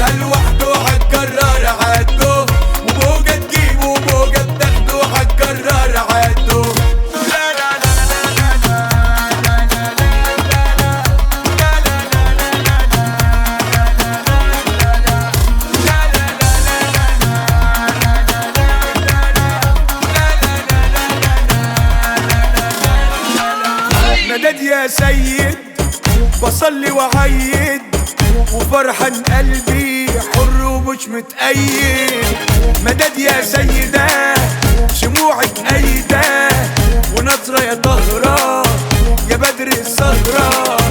ده لوحده هتكرر عدو وموجة تجيبه وموجة بتاخده هتكرر عدو لا لا لا مدد يا سيد بصلي وعيد وفرحان قلبي حر ومش متأيد مدد يا سيدة شموعك أيدة ونظرة يا طهرة يا بدر السهرة